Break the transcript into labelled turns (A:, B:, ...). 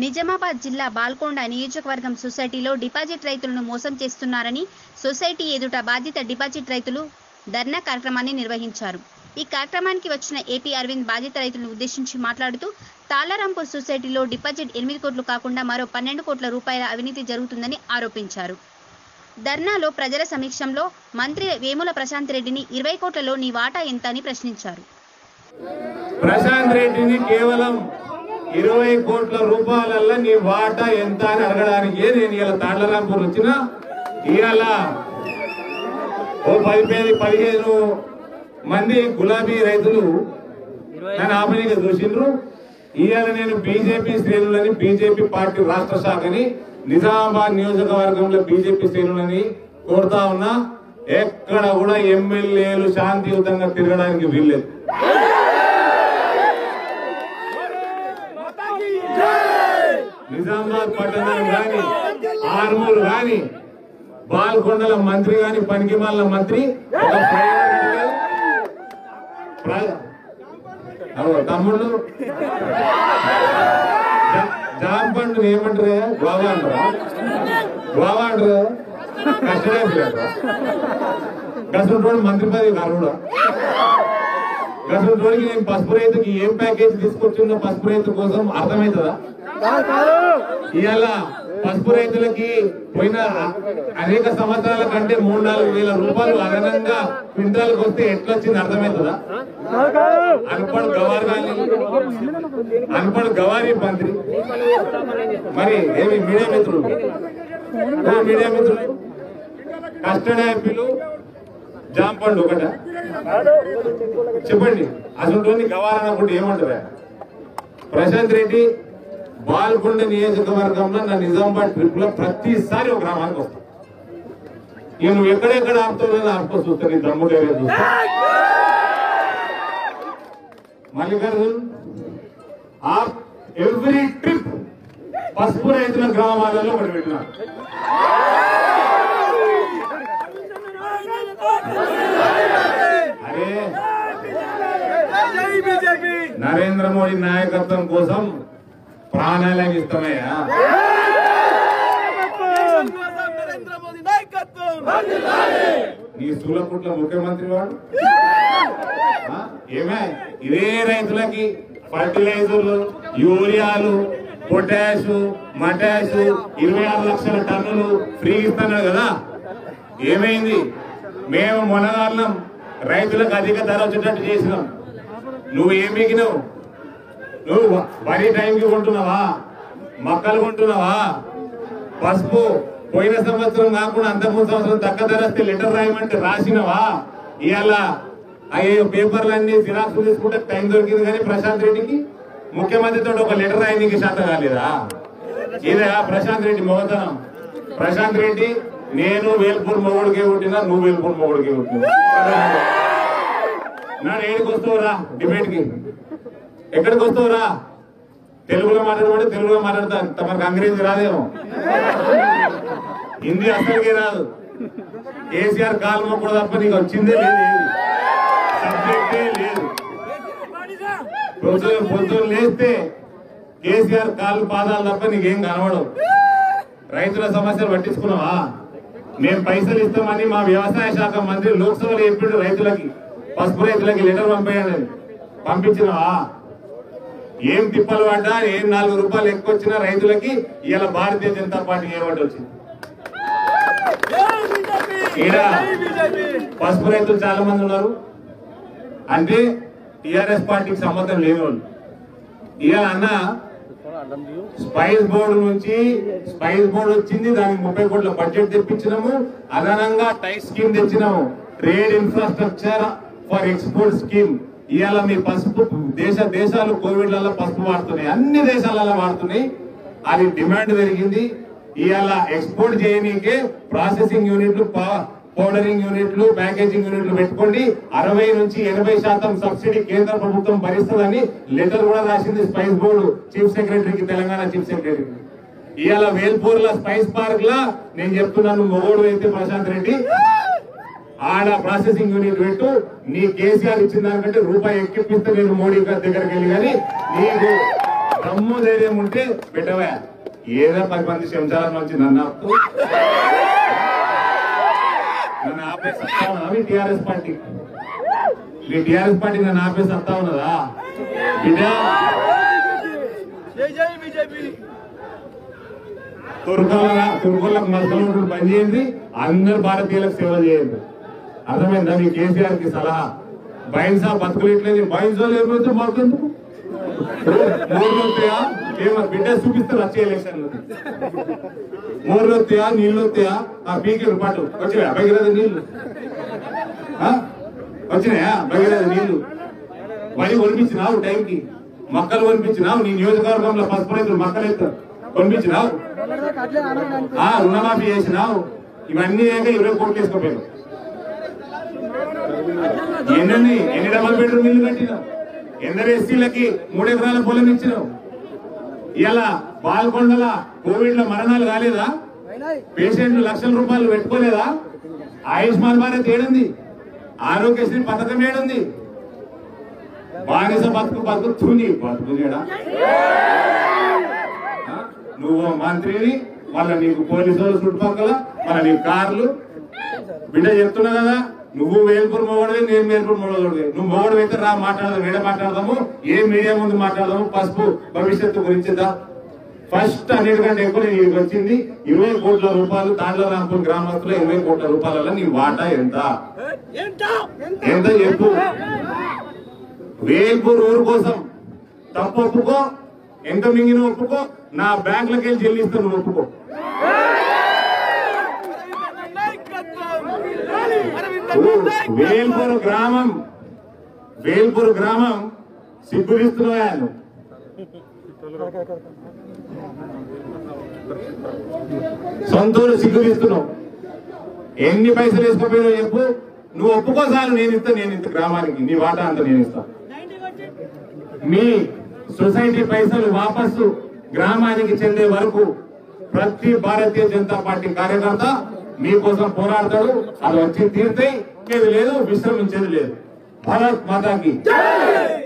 A: నిజామాబాద్ జిల్లా బాల్కొండ నియోజకవర్గం సొసైటీలో డిపాజిట్ రైతులను మోసం చేస్తున్నారని సొసైటీ ఎదుట బాధిత డిపాజిట్ రైతులు ధర్నా కార్యక్రమాన్ని నిర్వహించారు ఈ కార్యక్రమానికి వచ్చిన ఏపీ అరవింద్ బాధిత రైతులను ఉద్దేశించి మాట్లాడుతూ తాళారాంపూర్ సొసైటీలో డిపాజిట్ ఎనిమిది కోట్లు కాకుండా మరో పన్నెండు కోట్ల రూపాయల అవినీతి జరుగుతుందని ఆరోపించారు ధర్నాలో ప్రజల సమీక్షంలో మంత్రి వేముల ప్రశాంత్ రెడ్డిని ఇరవై కోట్లలో నీ వాటా ఎంత అని ప్రశ్నించారు
B: ప్రశాంత్ రెడ్డిని కేవలం ఇరవై కోట్ల రూపాయలల్లో నీ వాటా ఎంత అని అడగడానికి నేను ఇలా తాండరాంపూర్ వచ్చిన ఇవాళ ఓ పది పదిహేను మంది గులాబీ రైతులు నన్ను ఆపనీగా చూసిండ్రు ఇవాళ నేను బీజేపీ శ్రేణులని బీజేపీ పార్టీ రాష్ట్ర శాఖని నిజామాబాద్ నియోజకవర్గంలో బీజేపీ శ్రేణులని కోరుతా ఉన్నా ఎక్కడ కూడా ఎమ్మెల్యేలు శాంతియుతంగా తిరగడానికి వీల్లేదు నిజామాబాద్ పట్టణం గాని ఆర్మూర్ గాని బాల్కొండల మంత్రి గాని పనికిమాల మంత్రి ఒక ప్రయాణికులు, ప్ర- అవో తమ్ముళ్ళు జా- జామ పండు ఏమంటారు గోవా అంటారా గోవా అంటారు కష్టం కష్టం మంత్రి పదవి కారు గసలు రోజుకి నేను పసుపు రైతుకి ఏం ప్యాకేజ్ తీసుకొచ్చిందో పసుపు రైతు కోసం అర్థమవుతుందా ఇవాళ పసుపు రైతులకి పోయిన అనేక సంవత్సరాల కంటే మూడు నాలుగు వేల రూపాయలు అదనంగా క్వింటాలకు వస్తే ఎట్లొచ్చింది అర్థమవుతుందా అన్పడ్ గవార్ గాని అన్పడ్ గవారీ మంత్రి మరి ఏమి మీడియా మిత్రులు ఓ మీడియా మిత్రులు కస్టడీ యాపిలు జామ పండు ఒకట చెప్పండి అసలు గవార్ అన్నప్పుడు ఏమంటారా ప్రశాంత్ రెడ్డి బాల్కొండ నియోజకవర్గంలో నా నిజామాబాద్ ట్రిప్ లో ప్రతిసారి ఒక గ్రామానికి వస్తాను ఇక నువ్వు ఎక్కడెక్కడ ఆపుతావు ఆపుకో చూస్తా నీ దమ్ము ధైర్యం చూస్తా మల్లికార్జున్ ఆ ఎవ్రీ ట్రిప్ పసుపు రైతుల గ్రామాలలో ఒకటి పెట్టినారు అరే నరేంద్ర మోడీ నాయకత్వం కోసం ప్రాణాలను ఇస్తామయ్యా
C: నరేంద్ర మోదీ నాయకత్వం
B: నీ సూలపుట్ల ముఖ్యమంత్రి వాడు ఆ? ఏమే ఇదే రైతులకి ఫర్టిలైజర్లు యూరియాలు పొటాష్ మటాష్ ఇరవై ఆరు లక్షల టన్నులు ఫ్రీ ఇస్తున్నాడు కదా ఏమైంది మేము మొనగాళ్ళం రైతులకు అధిక ధర వచ్చేటట్టు చేసినాం నువ్వు ఏం మిగినావు నువ్వు వరి టైంకి కొంటున్నావా మొక్కలు కొంటున్నావా పసుపు పోయిన సంవత్సరం కాకుండా అంతకుముందు సంవత్సరం తక్కువ ధర వస్తే లెటర్ రాయమంటే రాసినవా ఇవాళ అయ్యో పేపర్లన్నీ జిరాక్స్ తీసుకుంటే టైం దొరికింది కానీ ప్రశాంత్ రెడ్డికి ముఖ్యమంత్రితో ఒక లెటర్ రాయడానికి శాత కాలేదా ఇదే ప్రశాంత్ రెడ్డి మొగతనం ప్రశాంత్ రెడ్డి నేను వేల్పూర్ మొగుడికే పుట్టినా నువ్వు వేల్పూర్ మొగుడికే పుట్టినా నా ఏడికి వస్తావురా డిబేట్ కి ఎక్కడికి వస్తావురా తెలుగులో మాట్లాడమంటే తెలుగులో మాట్లాడతా తమకు అంగ్రేజీ రాదేమో హిందీ అసలుకే రాదు కేసీఆర్ కాలు మొక్కడు తప్ప నీకు వచ్చిందే లేదు ఏది. సబ్జెక్టే లేదు పొద్దున పొద్దున్న లేస్తే కేసీఆర్ కాళ్ళు పాదాలు తప్ప నీకేం కనబడవు రైతుల సమస్యలు పట్టించుకున్నావా మేము పైసలు ఇస్తామని మా వ్యవసాయ శాఖ మంత్రి లోక్సభలో చెప్పిండు రైతులకి పసుపు రైతులకి లెటర్ పంపేయండి పంపించినవా ఏం తిప్పలు పడ్డా ఏం నాలుగు రూపాయలు ఎక్కువ వచ్చినా రైతులకి ఇలా భారతీయ జనతా పార్టీ ఏమంటే వచ్చింది ఈడ పసుపు రైతులు చాలా మంది ఉన్నారు అంటే టిఆర్ఎస్ పార్టీకి సంబంధం లేని వాళ్ళు ఇక అన్న స్పైస్ బోర్డు నుంచి స్పైస్ బోర్డు వచ్చింది దానికి ముప్పై కోట్ల బడ్జెట్ తెప్పించినాము అదనంగా టై స్కీమ్ తెచ్చినాము trade infrastructure for export scheme ఇవాళ మీ పసుపు దేశ దేశాలు కోవిడ్ లలో పసుపు వాడుతున్నాయి అన్ని దేశాలలో వాడుతున్నాయి అది డిమాండ్ పెరిగింది ఇవాళ ఎక్స్పోర్ట్ చేయనీకే ప్రాసెసింగ్ యూనిట్లు పా- పౌడరింగ్ యూనిట్లు ప్యాకేజింగ్ యూనిట్లు పెట్టుకోండి అరవై నుంచి ఎనభై శాతం సబ్సిడీ కేంద్ర ప్రభుత్వం భరిస్తుందని లెటర్ కూడా రాసింది స్పైస్ బోర్డు చీఫ్ సెక్రటరీకి తెలంగాణ చీఫ్ సెక్రటరీకి ఇవాళ వేల్పూర్ లా స్పైస్ పార్క్ లా నేను చెప్తున్నాను మొగోడు అయితే ప్రశాంత్ రెడ్డి ఆడ ప్రాసెసింగ్ యూనిట్ పెట్టు నీ కేసీఆర్ ఇచ్చిన దానికంటే రూపాయి ఎక్కిపిస్తే నేను మోడీ గారి దగ్గరికి వెళ్ళి కానీ నీకు దమ్ము ధైర్యం ఉంటే పెట్టవా ఏదో పది మంది శంసాల నుంచి నన్ను ఆపు నన్ను ఆపే సత్తా ఉన్నదా మీ టీఆర్ఎస్ పార్టీ మీ టీఆర్ఎస్ పార్టీ నన్ను ఆపే సత్తా ఉన్నదా బిడ్డ
C: జై జై బీజేపీ
B: తుర్కాల తుర్కులకు మసలు పని చేయండి అందరు భారతీయులకు సేవ చేయండి అర్థమైందా మీ కేసీఆర్ కి సలహా బైన్సా బతుకులేట్లేదు బైన్సా లేకపోతే మాకెందుకు మూడు వస్తాయా ఏమో బిడ్డ చూపిస్తారు వచ్చే ఎలక్షన్ మూడు వస్తాయా నీళ్ళు వస్తాయా ఆ పీకి పాటు వచ్చినాయా భగీరథ నీళ్లు ఆ? వచ్చినాయా భగీరథ నీళ్లు వరి కొనిపించినావు టైంకి మొక్కలు కొనిపించినావు నీ నియోజకవర్గంలో పసుపు రైతులు మొక్కలు ఎత్తారు కొనిపించినావు ఆ రుణమాఫీ చేసినావు ఇవన్నీ ఏక ఇరవై కోట్లు వేసుకోపోయావు ఎన్ని ఎన్ని డబల్ బెడ్రూమ్ ఇల్లు కట్టినావు ఎందరు ఎస్సీలకి మూడు ఎకరాల పొలం ఇచ్చినావు ఇలా పాల్గొండల కోవిడ్ లో మరణాలు కాలేదా పేషెంట్లు లక్షల రూపాయలు పెట్టుకోలేదా ఆయుష్మాన్ భారత్ ఏడుంది ఆరోగ్యశ్రీ పథకం ఏడుంది బానిస బతుకు బతుకుతుంది బతుకు చేయడా ఆ? నువ్వు మంత్రిని మళ్ళీ నీకు పోలీసు వాళ్ళు చుట్టుపక్కల మళ్ళీ నీకు కార్లు బిడ్డ చెప్తున్నా కదా నువ్వు వేల్పూర్ మొగడవి నేను వేల్పూర్ మొగడవి నువ్వు మొగడు అయితే రా మాట్లాడదాం వేడ మాట్లాడదాము ఏ మీడియా ముందు మాట్లాడదాము పసుపు భవిష్యత్తు గురించిదా ఫస్ట్ అన్నిటికంటే ఎక్కువ నీకు వచ్చింది ఇరవై కోట్ల రూపాయలు తాండ్ల రాంపూర్ గ్రామస్తుల ఇరవై కోట్ల రూపాయల నీ వాటా ఎంత
C: ఏంటా
B: ఎంత చెప్పు వేల్పూర్ ఊరు కోసం తప్పు ఒప్పుకో ఎంత మింగిన ఒప్పుకో నా బ్యాంకులకి వెళ్ళి చెల్లిస్తాను నువ్వు ఒప్పుకో
C: నాయకత్వం అరవింద
B: ఊ- వేల్పూర్ గ్రామం వేల్పూర్ గ్రామం సిగ్గురిస్తున్నాయా నువ్వు సొంతూరు సిగ్గురిస్తున్నావు ఎన్ని పైసలు వేసుకోపోయావు చెప్పు నువ్వు ఒప్పుకోసాలు నేను ఇస్తా నేను ఇంత గ్రామానికి నీ వాటా అంత నేను ఇస్తా మీ సొసైటీ పైసలు వాపస్సు గ్రామానికి చెందే వరకు ప్రతి భారతీయ జనతా పార్టీ కార్యకర్త మీకోసం పోరాడతాడు అది వచ్చి తీరుతాయి ఇంకేది లేదు విశ్రమించేది లేదు భారత్ మాతాకి